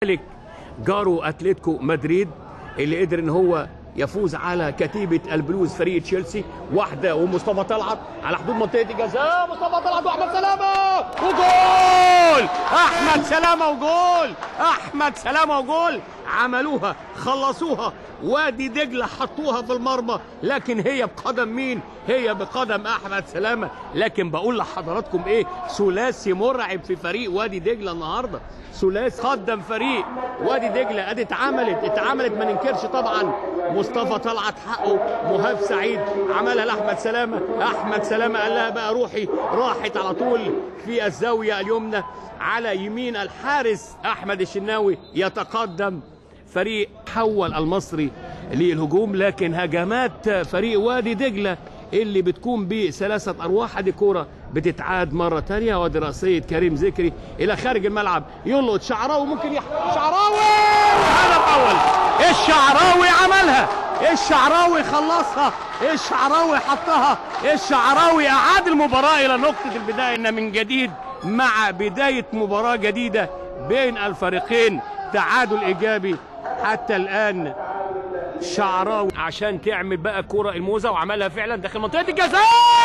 ذلك جارو اتلتيكو مدريد اللي قدر ان هو يفوز على كتيبة البلوز فريق تشيلسي واحدة ومصطفى طلعت على حدود منطقة الجزاء مصطفى طلعت واحمد سلامة وجول احمد سلامة وجول احمد سلامة وجول عملوها خلصوها وادي دجلة حطوها في المرمى لكن هي بقدم مين هي بقدم احمد سلامة لكن بقول لحضراتكم ايه ثلاثي مرعب في فريق وادي دجلة النهارده ثلاثي قدم فريق وادي دجلة ادي اتعملت اتعملت ما ننكرش طبعا مصطفى طلعت حقه مهاب سعيد عملها لاحمد سلامة احمد سلامة قال لها بقى روحي راحت على طول في الزاوية اليمنى على يمين الحارس احمد الشناوي يتقدم فريق حول المصري للهجوم لكن هجمات فريق وادي دجله اللي بتكون بثلاثة أرواح دي كورة بتتعاد مرة تانية وادي رأسية كريم ذكري إلى خارج الملعب يلقط شعراوي ممكن يح... شعراوي هدف أول الشعراوي عملها الشعراوي خلصها الشعراوي حطها الشعراوي أعاد المباراة إلى نقطة البداية إن من جديد مع بداية مباراة جديدة بين الفريقين تعادل إيجابي حتى الآن شعراوي عشان تعمل بقى كرة الموزة وعملها فعلا داخل منطقة الجزاء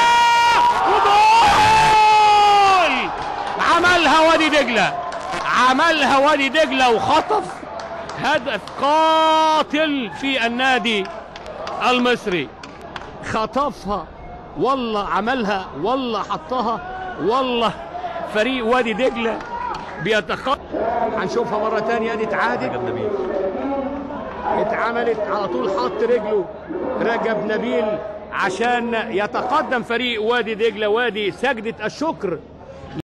وجول عملها وادي دجلة عملها وادي دجلة وخطف هدف قاتل في النادي المصري خطفها والله عملها والله حطها والله فريق وادي دجلة بيتخطى هنشوفها مرة تانية دي اتعادت اتعملت على طول حط رجله رجب نبيل عشان يتقدم فريق وادي دجله وادي سجده الشكر